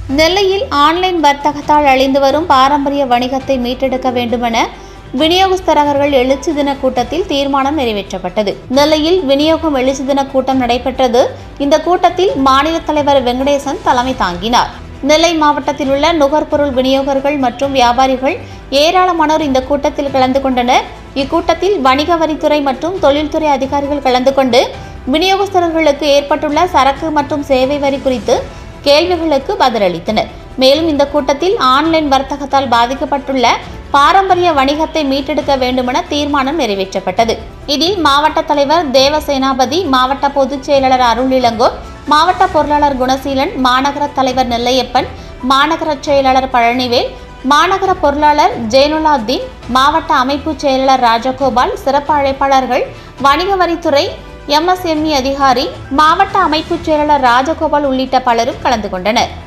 நெல்லையில் ஆன்லைன் வர்த்தகத்தால் அழிந்து வரும் பாரம்பரிய வணிகத்தை மீட்டெடுக்க வேண்டுமென விநியோகஸ்தரகர்கள் எழுச்சி தின கூட்டத்தில் தீர்மானம் நிறைவேற்றப்பட்டது நெல்லையில் விநியோகம் எழுச்சி தின கூட்டம் நடைபெற்றது இந்த கூட்டத்தில் மாநில தலைவர் வெங்கடேசன் தலைமை தாங்கினார் நெல்லை மாவட்டத்தில் உள்ள நுகர்பொருள் விநியோகர்கள் மற்றும் வியாபாரிகள் ஏராளமானோர் இந்த கூட்டத்தில் கலந்து கொண்டனர் இக்கூட்டத்தில் வணிக வரித்துறை மற்றும் தொழில்துறை அதிகாரிகள் கலந்து கொண்டு விநியோகஸ்தர்களுக்கு ஏற்பட்டுள்ள சரக்கு மற்றும் சேவை வரி குறித்து கேள்விகளுக்கு பதிலளித்தனர் மேலும் இந்த கூட்டத்தில் ஆன்லைன் வர்த்தகத்தால் பாதிக்கப்பட்டுள்ள பாரம்பரிய வணிகத்தை மீட்டெடுக்க வேண்டுமென தீர்மானம் நிறைவேற்றப்பட்டது இதில் மாவட்ட தலைவர் தேவசேனாபதி மாவட்ட பொதுச் செயலாளர் அருள் இளங்கோ மாவட்ட பொருளாளர் குணசீலன் மாநகர தலைவர் நெல்லையப்பன் மாநகர செயலாளர் பழனிவேல் மாநகர பொருளாளர் ஜெயனுலாத்தீன் மாவட்ட அமைப்பு செயலாளர் ராஜகோபால் சிறப்பு அழைப்பாளர்கள் வணிக வரித்துறை எம்எஸ்எம்இ அதிகாரி மாவட்ட அமைப்பு செயலாளர் ராஜகோபால் உள்ளிட்ட பலரும் கலந்து கொண்டனர்